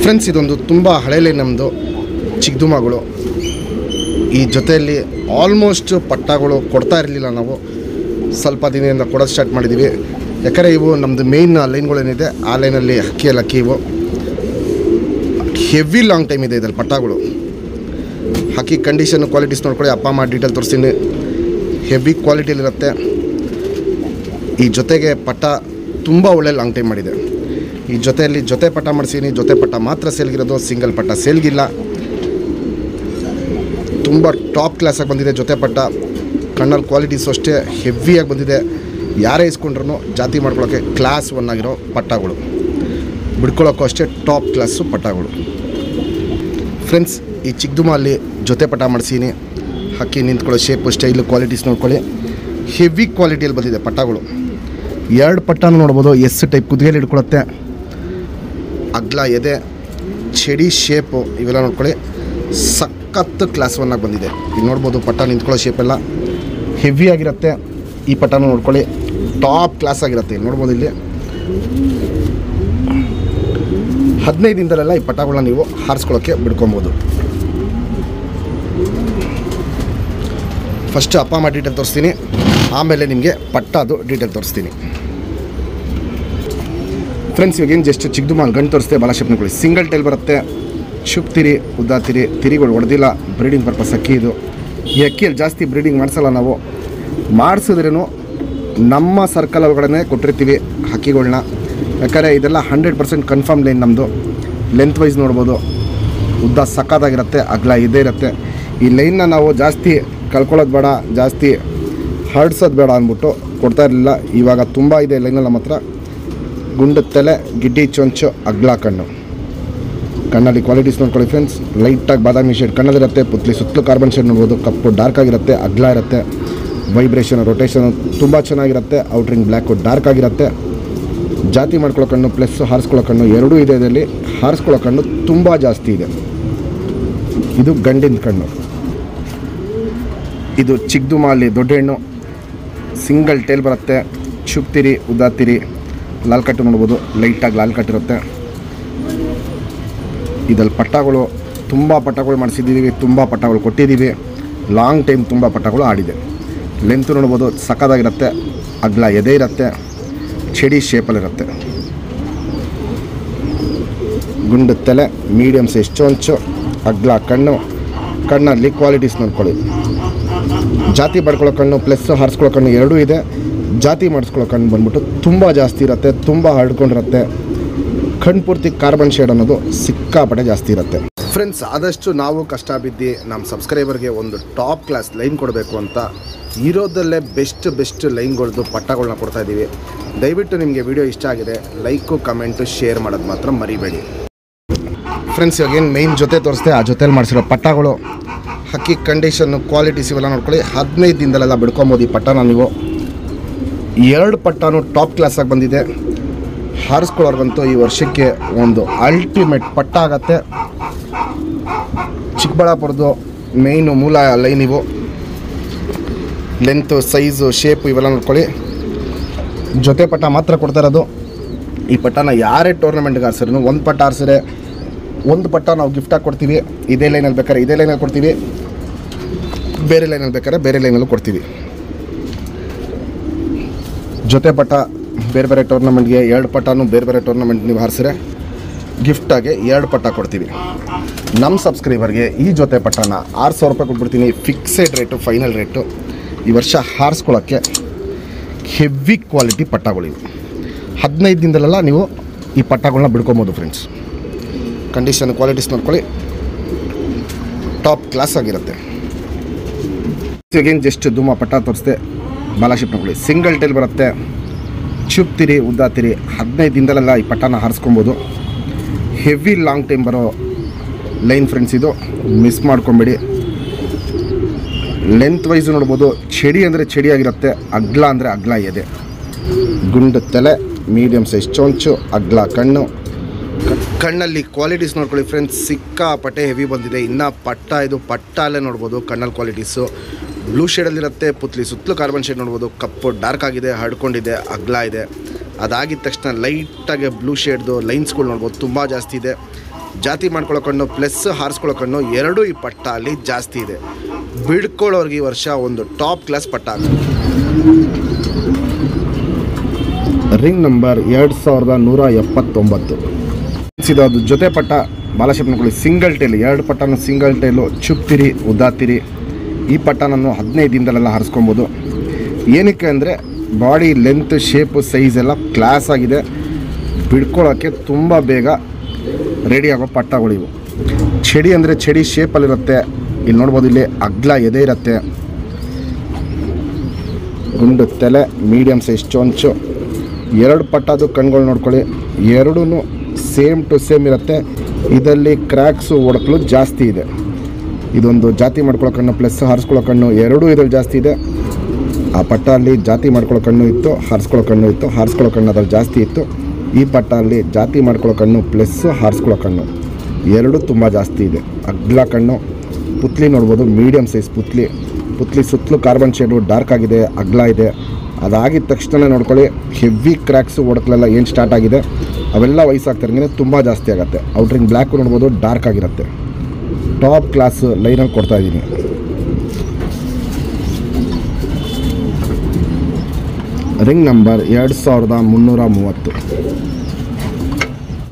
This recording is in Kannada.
ಫ್ರೆಂಡ್ಸ್ ಇದೊಂದು ತುಂಬ ಹಳೆಯಲ್ಲಿ ನಮ್ಮದು ಚಿಕ್ಕದುಮಗಳು ಈ ಜೊತೆಯಲ್ಲಿ ಆಲ್ಮೋಸ್ಟ್ ಪಟ್ಟಗಳು ಕೊಡ್ತಾ ಇರಲಿಲ್ಲ ನಾವು ಸ್ವಲ್ಪ ದಿನದಿಂದ ಕೊಡೋದು ಸ್ಟಾರ್ಟ್ ಮಾಡಿದ್ದೀವಿ ಯಾಕಂದರೆ ಇವು ನಮ್ಮದು ಮೇಯ್ನ್ ಲೈನ್ಗಳೇನಿದೆ ಆ ಲೈನಲ್ಲಿ ಹಕ್ಕಿಯಲ್ಲಿ ಹಕ್ಕಿ ಇವು ಹೆವಿ ಲಾಂಗ್ ಟೈಮ್ ಇದೆ ಇದ್ರಲ್ಲಿ ಪಟ್ಟಗಳು ಹಕ್ಕಿ ಕಂಡೀಷನ್ ಕ್ವಾಲಿಟೀಸ್ ನೋಡ್ಕೊಳ್ಳಿ ಅಪ್ಪ ಅಮ್ಮ ಡೀಟೇಲ್ ತೋರಿಸ್ತೀನಿ ಹೆವಿ ಕ್ವಾಲಿಟಿಲಿರುತ್ತೆ ಈ ಜೊತೆಗೆ ಪಟ್ಟ ತುಂಬ ಒಳ್ಳೆ ಲಾಂಗ್ ಟೈಮ್ ಮಾಡಿದೆ ಈ ಜೊತೆಯಲ್ಲಿ ಜೊತೆ ಪಟ್ಟ ಮಾಡಿಸೀನಿ ಜೊತೆ ಪಟ್ಟ ಮಾತ್ರ ಸೇಲ್ಗಿರೋದು ಸಿಂಗಲ್ ಪಟ್ಟ ಸೇಲ್ಗಿಲ್ಲ ತುಂಬ ಟಾಪ್ ಕ್ಲಾಸಾಗಿ ಬಂದಿದೆ ಜೊತೆ ಪಟ್ಟ ಕಣ್ಣಲ್ಲಿ ಕ್ವಾಲಿಟೀಸು ಅಷ್ಟೇ ಹೆವಿಯಾಗಿ ಬಂದಿದೆ ಯಾರೇ ಇಸ್ಕೊಂಡ್ರು ಜಾತಿ ಮಾಡ್ಕೊಳ್ಳೋಕ್ಕೆ ಕ್ಲಾಸ್ ಒನ್ ಆಗಿರೋ ಪಟ್ಟಗಳು ಬಿಡ್ಕೊಳ್ಳೋಕ್ಕೂ ಅಷ್ಟೇ ಟಾಪ್ ಕ್ಲಾಸು ಪಟ್ಟಗಳು ಫ್ರೆಂಡ್ಸ್ ಈ ಚಿಕ್ಕದುಮಲ್ಲಿ ಜೊತೆ ಪಟ ಮಾಡಿಸೀನಿ ಹಕ್ಕಿ ನಿಂತ್ಕೊಳ್ಳೋ ಶೇಪು ಸ್ಟೈಲು ಕ್ವಾಲಿಟೀಸ್ ನೋಡ್ಕೊಳ್ಳಿ ಹೆವಿ ಕ್ವಾಲಿಟಿಯಲ್ಲಿ ಬಂದಿದೆ ಪಟ್ಟಗಳು ಎರಡು ಪಟ್ಟನೂ ನೋಡ್ಬೋದು ಎಸ್ ಟೈಪ್ ಕುದಿಗೆಯಲ್ಲಿ ಹಿಡ್ಕೊಳುತ್ತೆ ಅಗ್ಲ ಎದೆ ಚಡಿ ಶೇಪು ಇವೆಲ್ಲ ನೋಡ್ಕೊಳ್ಳಿ ಸಖತ್ತು ಕ್ಲಾಸ್ ಒನ್ನಾಗಿ ಬಂದಿದೆ ಇಲ್ಲಿ ನೋಡ್ಬೋದು ಪಟ್ಟ ನಿಂತ್ಕೊಳ್ಳೋ ಶೇಪೆಲ್ಲ ಹೆವಿ ಆಗಿರುತ್ತೆ ಈ ಪಟ್ಟನೂ ನೋಡ್ಕೊಳ್ಳಿ ಟಾಪ್ ಕ್ಲಾಸ್ ಆಗಿರುತ್ತೆ ಇಲ್ಲಿ ನೋಡ್ಬೋದು ಇಲ್ಲಿ ಹದಿನೈದು ದಿನದಲ್ಲೆಲ್ಲ ಈ ಪಟ್ಟಗಳನ್ನ ನೀವು ಹಾರಿಸ್ಕೊಳ್ಳೋಕ್ಕೆ ಬಿಡ್ಕೊಬೋದು ಫಸ್ಟ್ ಅಪ್ಪ ಅಮ್ಮ ಡೀಟೇಲ್ ತೋರಿಸ್ತೀನಿ ಆಮೇಲೆ ನಿಮಗೆ ಪಟ್ಟದು ಡೀಟೇಲ್ ತೋರಿಸ್ತೀನಿ ಫ್ರೆಂಡ್ಸ್ ಇವಾಗ ಏನು ಜಸ್ಟ್ ಚಿಕ್ಕದು ಮಾಲ್ ಗಂಟು ತೋರಿಸ್ತೆ ಬಾಲ ಶೇಪ್ ನೋಡ್ಕೊಳ್ಳಿ ಸಿಂಗಲ್ ಟೈಲ್ ಬರುತ್ತೆ ಶುಪ್ ತಿರಿ ಉದ್ದ ತಿರಿ ತಿರಿಗಳು ಹೊಡೆದಿಲ್ಲ ಬ್ರೀಡಿಂಗ್ ಪರ್ಪಸ್ ಅಕ್ಕಿ ಇದು ಈ ಅಕ್ಕಿಯಲ್ಲಿ ಜಾಸ್ತಿ ಬ್ರೀಡಿಂಗ್ ಮಾಡಿಸಲ್ಲ ನಾವು ಮಾಡಿಸಿದ್ರೂ ನಮ್ಮ ಸರ್ಕಲ್ ಒಳಗಡೆ ಕೊಟ್ಟಿರ್ತೀವಿ ಹಕ್ಕಿಗಳ್ನ ಯಾಕಂದರೆ ಇದೆಲ್ಲ ಹಂಡ್ರೆಡ್ ಪರ್ಸೆಂಟ್ ಕನ್ಫರ್ಮ್ ಲೈನ್ ನಮ್ಮದು ಲೆಂತ್ ವೈಸ್ ನೋಡ್ಬೋದು ಉದ್ದ ಸಕ್ಕತ್ತಾಗಿರುತ್ತೆ ಅಗಲ ಇದೇ ಇರುತ್ತೆ ಈ ಲೈನ್ನ ನಾವು ಜಾಸ್ತಿ ಕಳ್ಕೊಳ್ಳೋದು ಬೇಡ ಜಾಸ್ತಿ ಹರಡ್ಸೋದು ಬೇಡ ಅಂದ್ಬಿಟ್ಟು ಕೊಡ್ತಾ ಇರಲಿಲ್ಲ ಇವಾಗ ತುಂಬ ಇದೆ ಲೈನಲ್ಲಿ ನಮ್ಮ ಹತ್ರ ಗುಂಡು ತಲೆ ಗಿಡ್ಡಿ ಚೊಂಚು ಅಗ್ಲ ಕಣ್ಣು ಕಣ್ಣಲ್ಲಿ ಕ್ವಾಲಿಟೀಸ್ ನೋಡ್ಕೊಳ್ಳಿ ಫ್ರೆಂಡ್ಸ್ ಲೈಟಾಗಿ ಬಾದಾಮಿ ಶೇಡ್ ಕಣ್ಣಲ್ಲಿರುತ್ತೆ ಪುತ್ಲಿ ಸುತ್ತಲೂ ಕಾರ್ಬನ್ ಶೇಡ್ ನೋಡ್ಬೋದು ಕಪ್ಪು ಡಾರ್ಕ್ ಆಗಿರುತ್ತೆ ಅಗ್ಲ ಇರುತ್ತೆ ವೈಬ್ರೇಷನ್ ರೊಟೇಷನ್ ತುಂಬ ಚೆನ್ನಾಗಿರುತ್ತೆ ಔಟ್ರಿಂಗ್ ಬ್ಲ್ಯಾಕು ಡಾರ್ಕ್ ಆಗಿರುತ್ತೆ ಜಾತಿ ಮಾಡ್ಕೊಳ್ಳೋ ಕಣ್ಣು ಪ್ಲಸ್ ಹಾರಿಸ್ಕೊಳ್ಳೋ ಕಣ್ಣು ಎರಡೂ ಇದೆ ಇದರಲ್ಲಿ ಹಾರಿಸ್ಕೊಳ್ಳೋ ಕಣ್ಣು ತುಂಬ ಜಾಸ್ತಿ ಇದೆ ಇದು ಗಂಡಿನ ಕಣ್ಣು ಇದು ಚಿಕ್ಕದುಮಾಲಿ ದೊಡ್ಡ ಹೆಣ್ಣು ಸಿಂಗಲ್ ಟೇಲ್ ಬರುತ್ತೆ ಚುಪ್ತಿರಿ ಉದ್ದಾತಿರಿ ಲಾಲ್ ಕಟ್ಟು ನೋಡ್ಬೋದು ಲೈಟಾಗಿ ಲಾಲ್ ಕಟ್ಟಿರುತ್ತೆ ಇದಲ್ಲಿ ಪಟ್ಟಗಳು ತುಂಬ ಪಟ್ಟಗಳು ಮಾಡಿಸಿದ್ದೀವಿ ತುಂಬ ಪಟ್ಟಗಳು ಕೊಟ್ಟಿದ್ದೀವಿ ಲಾಂಗ್ ಟೈಮ್ ತುಂಬ ಪಟ್ಟಗಳು ಆಡಿದೆ ಲೆಂತ್ ನೋಡ್ಬೋದು ಸಕ್ಕದಾಗಿರುತ್ತೆ ಅಗ್ಲ ಎದೆ ಇರುತ್ತೆ ಚಡಿ ಶೇಪಲ್ಲಿರುತ್ತೆ ಗುಂಡು ತಲೆ ಮೀಡಿಯಮ್ ಸೈಜ್ ಚೊಂಚು ಅಗ್ಲ ಕಣ್ಣು ಕಣ್ಣಲ್ಲಿ ಕ್ವಾಲಿಟೀಸ್ ನೋಡ್ಕೊಳ್ಳಿ ಜಾತಿ ಬಡ್ಕೊಳ್ಳೋ ಕಣ್ಣು ಪ್ಲಸ್ ಹಾರಿಸ್ಕೊಳ್ಳೋ ಕಣ್ಣು ಎರಡೂ ಇದೆ ಜಾತಿ ಮಾಡಿಸ್ಕೊಳ್ಳೋ ಕಣ್ಣು ಬಂದ್ಬಿಟ್ಟು ತುಂಬ ಜಾಸ್ತಿ ಇರುತ್ತೆ ತುಂಬ ಹರಡ್ಕೊಂಡಿರುತ್ತೆ ಕಣ್ಣು ಪೂರ್ತಿ ಕಾರ್ಬನ್ ಶೇಡ್ ಅನ್ನೋದು ಸಿಕ್ಕಾಪಟ್ಟೆ ಜಾಸ್ತಿ ಇರುತ್ತೆ ಫ್ರೆಂಡ್ಸ್ ಆದಷ್ಟು ನಾವು ಕಷ್ಟ ಬಿದ್ದು ನಮ್ಮ ಸಬ್ಸ್ಕ್ರೈಬರ್ಗೆ ಒಂದು ಟಾಪ್ ಕ್ಲಾಸ್ ಲೈನ್ ಕೊಡಬೇಕು ಅಂತ ಇರೋದಲ್ಲೇ ಬೆಸ್ಟ್ ಬೆಸ್ಟ್ ಲೈನ್ಗಳದ್ದು ಪಟ್ಟಗಳನ್ನ ಕೊಡ್ತಾ ಇದ್ದೀವಿ ದಯವಿಟ್ಟು ನಿಮಗೆ ವಿಡಿಯೋ ಇಷ್ಟ ಆಗಿದೆ ಲೈಕು ಕಮೆಂಟು ಶೇರ್ ಮಾಡೋದು ಮಾತ್ರ ಮರಿಬೇಡಿ ಫ್ರೆಂಡ್ಸ್ ಇವಾಗ ಏನು ಮೈನ್ ಜೊತೆ ತೋರಿಸ್ದೆ ಆ ಜೊತೆಲಿ ಮಾಡಿಸಿರೋ ಪಟ್ಟಗಳು ಹಕ್ಕಿ ಕಂಡೀಷನ್ನು ಕ್ವಾಲಿಟೀಸ್ ಇವೆಲ್ಲ ನೋಡ್ಕೊಳ್ಳಿ ಹದಿನೈದು ದಿನದಲ್ಲೆಲ್ಲ ಬಿಡ್ಕೊಬೋದು ಈ ಪಟ್ಟನ ನೀವು ಎರಡು ಪಟ್ಟನು ಟಾಪ್ ಕ್ಲಾಸಾಗಿ ಬಂದಿದೆ ಹಾರಿಸ್ಕೊಳ್ಳೋರ್ಗಂತೂ ಈ ವರ್ಷಕ್ಕೆ ಒಂದು ಅಲ್ಟಿಮೇಟ್ ಪಟ್ಟ ಆಗತ್ತೆ ಚಿಕ್ಕಬಳ್ಳಾಪುರದ್ದು ಮೇಯ್ನು ಮೂಲ ಲೈನ್ ಇವು ಲೆಂತು ಸೈಜು ಶೇಪು ಇವೆಲ್ಲ ನೋಡ್ಕೊಳ್ಳಿ ಜೊತೆ ಪಟ್ಟ ಮಾತ್ರ ಕೊಡ್ತಾ ಇರೋದು ಈ ಪಟ್ಟನ ಯಾರೇ ಟೂರ್ನಮೆಂಟ್ಗೆ ಆರಿಸಿದ್ರು ಒಂದು ಪಟ್ಟ ಆರಿಸಿದ್ರೆ ಒಂದು ಪಟ್ಟ ನಾವು ಗಿಫ್ಟಾಗಿ ಕೊಡ್ತೀವಿ ಇದೇ ಲೈನಲ್ಲಿ ಬೇಕಾದ್ರೆ ಇದೇ ಲೈನಲ್ಲಿ ಕೊಡ್ತೀವಿ ಬೇರೆ ಲೈನಲ್ಲಿ ಬೇಕಾದ್ರೆ ಬೇರೆ ಲೈನಲ್ಲೂ ಕೊಡ್ತೀವಿ ಜೊತೆ ಪಟ್ಟ ಬೇರೆ ಬೇರೆ ಟೂರ್ನಮೆಂಟ್ಗೆ ಎರಡು ಪಟ್ಟನೂ ಬೇರೆ ಬೇರೆ ಟೂರ್ನಮೆಂಟ್ ನೀವು ಹಾರಿಸಿದ್ರೆ ಗಿಫ್ಟಾಗಿ ಎರಡು ಪಟ್ಟ ಕೊಡ್ತೀವಿ ನಮ್ಮ ಸಬ್ಸ್ಕ್ರೈಬರ್ಗೆ ಈ ಜೊತೆ ಪಟ್ಟನ ಆರು ಸಾವಿರ ರೂಪಾಯಿ ಕೊಟ್ಬಿಡ್ತೀನಿ ಫಿಕ್ಸೆಡ್ ರೇಟು ಫೈನಲ್ ರೇಟು ಈ ವರ್ಷ ಹಾರಿಸ್ಕೊಳ್ಳೋಕ್ಕೆ ಹೆವಿ ಕ್ವಾಲಿಟಿ ಪಟ್ಟಗಳಿವು ಹದಿನೈದು ದಿನದಲ್ಲೆಲ್ಲ ನೀವು ಈ ಪಟ್ಟಗಳನ್ನ ಬಿಡ್ಕೊಬೋದು ಫ್ರೆಂಡ್ಸ್ ಕಂಡೀಷನ್ ಕ್ವಾಲಿಟೀಸ್ ನೋಡ್ಕೊಳ್ಳಿ ಟಾಪ್ ಕ್ಲಾಸ್ ಆಗಿರುತ್ತೆ ಇವಾಗೇನು ಜಸ್ಟ್ ಧೂಮ ಪಟ್ಟ ತೋರಿಸ್ದೆ ಬಾಲಾಶಿಪ್ ನೋಡ್ಕೊಳ್ಳಿ ಸಿಂಗಲ್ ಟೈಲ್ ಬರುತ್ತೆ ಚುಪ್ತಿರಿ ಉದ್ದಾತಿರಿ ಹದಿನೈದು ದಿನದಲ್ಲೆಲ್ಲ ಈ ಪಟ್ಟನ ಹಾರಿಸ್ಕೊಬೋದು ಹೆವಿ ಲಾಂಗ್ ಟೈಮ್ ಬರೋ ಲೈನ್ ಫ್ರೆಂಡ್ಸ್ ಇದು ಮಿಸ್ ಮಾಡ್ಕೊಬೇಡಿ ಲೆಂತ್ ವೈಸ್ ನೋಡ್ಬೋದು ಚಡಿ ಅಂದರೆ ಚಡಿ ಆಗಿರುತ್ತೆ ಅಗ್ಲ ಅಂದರೆ ಅಗ್ಲ ಎದೆ ಗುಂಡು ತಲೆ ಮೀಡಿಯಮ್ ಸೈಜ್ ಚೊಂಚು ಅಗ್ಲ ಕಣ್ಣು ಕ- ಕಣ್ಣಲ್ಲಿ ಕ್ವಾಲಿಟೀಸ್ ನೋಡ್ಕೊಳ್ಳಿ ಫ್ರೆಂಡ್ಸ್ ಸಿಕ್ಕಾಪಟ್ಟೆ ಹೆವಿ ಬಂದಿದೆ ಇನ್ನು ಪಟ್ಟ ಇದು ಪಟ್ಟ ಅಲ್ಲೇ ನೋಡ್ಬೋದು ಕಣ್ಣಲ್ಲಿ ಕ್ವಾಲಿಟೀಸು ಬ್ಲೂ ಶೇಡಲ್ಲಿರುತ್ತೆ ಪುತ್ಲಿ ಸುತ್ತಲೂ ಕಾರ್ಬನ್ ಶೇಡ್ ನೋಡ್ಬೋದು ಕಪ್ಪು ಡಾರ್ಕ್ ಆಗಿದೆ ಹರ್ಡ್ಕೊಂಡಿದೆ ಅಗ್ಲ ಇದೆ ಅದಾಗಿದ ತಕ್ಷಣ ಲೈಟಾಗಿ ಬ್ಲೂ ಶೇಡ್ದು ಲೈನ್ಸ್ಗಳು ನೋಡ್ಬೋದು ತುಂಬ ಜಾಸ್ತಿ ಇದೆ ಜಾತಿ ಮಾಡ್ಕೊಳ್ಳೋ ಕಣ್ಣು ಪ್ಲಸ್ ಹಾರಿಸ್ಕೊಳ್ಳೋ ಕಣ್ಣು ಎರಡೂ ಈ ಪಟ್ಟ ಅಲ್ಲಿ ಜಾಸ್ತಿ ಇದೆ ಬಿಡ್ಕೊಳ್ಳೋರ್ಗೆ ಈ ವರ್ಷ ಒಂದು ಟಾಪ್ ಕ್ಲಾಸ್ ಪಟ್ಟ ಆಗ್ತದೆ ರಿಂಗ್ ನಂಬರ್ ಎರಡು ಸಾವಿರದ ನೂರ ಎಪ್ಪತ್ತೊಂಬತ್ತು ಇದು ಜೊತೆ ಪಟ್ಟ ಬಾಲಶೇಪನಕೊಳ್ಳಿ ಸಿಂಗಲ್ ಟೈಲ್ ಎರಡು ಪಟ್ಟನು ಸಿಂಗಲ್ ಟೈಲು ಚುಪ್ತಿರಿ ಉದ್ದಾತಿರಿ ಈ ಪಟ್ಟನನ್ನು ಹದಿನೈದು ದಿನದಲ್ಲೆಲ್ಲ ಹಾರಿಸ್ಕೊಬೋದು ಏನಕ್ಕೆ ಅಂದರೆ ಬಾಡಿ ಲೆಂತ್ ಶೇಪು ಸೈಜ್ ಎಲ್ಲ ಕ್ಲಾಸ್ ಆಗಿದೆ ಬಿಡ್ಕೊಳ್ಳೋಕ್ಕೆ ತುಂಬ ಬೇಗ ರೆಡಿ ಆಗೋ ಪಟ್ಟಗಳು ಇವು ಚಡಿ ಅಂದರೆ ಚಡಿ ಶೇಪಲ್ಲಿರುತ್ತೆ ಇಲ್ಲಿ ನೋಡ್ಬೋದು ಇಲ್ಲಿ ಅಗ್ಲ ಎದೆ ಇರುತ್ತೆ ಗುಂಡು ತಲೆ ಮೀಡಿಯಮ್ ಸೈಜ್ ಚೊಂಚು ಎರಡು ಪಟ್ಟದು ಕಣ್ಗಳು ನೋಡ್ಕೊಳ್ಳಿ ಎರಡೂ ಸೇಮ್ ಟು ಸೇಮ್ ಇರುತ್ತೆ ಇದರಲ್ಲಿ ಕ್ರ್ಯಾಕ್ಸು ಒಡಕಲು ಜಾಸ್ತಿ ಇದೆ ಇದೊಂದು ಜಾತಿ ಮಾಡ್ಕೊಳ್ಳೋ ಕಣ್ಣು ಪ್ಲಸ್ ಹಾರಿಸ್ಕೊಳ್ಳೋ ಕಣ್ಣು ಎರಡೂ ಇದ್ರಲ್ಲಿ ಜಾಸ್ತಿ ಇದೆ ಆ ಪಟ್ಟ ಅಲ್ಲಿ ಜಾತಿ ಮಾಡ್ಕೊಳ್ಳೋ ಕಣ್ಣು ಇತ್ತು ಹಾರಿಸ್ಕೊಳ್ಳೋ ಕಣ್ಣು ಇತ್ತು ಹಾರಿಸ್ಕೊಳ್ಳೋ ಕಣ್ಣು ಅದ್ರಲ್ಲಿ ಜಾಸ್ತಿ ಇತ್ತು ಈ ಪಟ್ಟ ಅಲ್ಲಿ ಜಾತಿ ಮಾಡ್ಕೊಳ್ಳೋ ಕಣ್ಣು ಪ್ಲಸ್ ಹಾರಿಸ್ಕೊಳ್ಳೋ ಕಣ್ಣು ಎರಡೂ ತುಂಬ ಜಾಸ್ತಿ ಇದೆ ಅಗ್ಲ ಕಣ್ಣು ಪುತ್ಲಿ ನೋಡ್ಬೋದು ಮೀಡಿಯಮ್ ಸೈಜ್ ಪುತ್ಲಿ ಪುತ್ಲಿ ಸುತ್ತಲೂ ಕಾರ್ಬನ್ ಶೇಡು ಡಾರ್ಕ್ ಆಗಿದೆ ಅಗ್ಲ ಇದೆ ಅದಾಗಿದ ತಕ್ಷಣ ನೋಡ್ಕೊಳ್ಳಿ ಹೆವಿ ಕ್ರ್ಯಾಕ್ಸು ಒಡಕಲೆಲ್ಲ ಏನು ಸ್ಟಾರ್ಟ್ ಆಗಿದೆ ಅವೆಲ್ಲ ವಯಸ್ಸಾಗ್ತಿರಂಗೆ ತುಂಬ ಜಾಸ್ತಿ ಆಗುತ್ತೆ ಔಟ್ರಿಂಗ್ ಬ್ಲ್ಯಾಕು ನೋಡ್ಬೋದು ಡಾರ್ಕ್ ಆಗಿರುತ್ತೆ ಟಾಪ್ ಕ್ಲಾಸ್ ಲೈನಲ್ಲಿ ಕೊಡ್ತಾ ಇದ್ದೀನಿ ರಿಂಗ್ ನಂಬರ್ ಎರಡು ಸಾವಿರದ ಮುನ್ನೂರ ಮೂವತ್ತು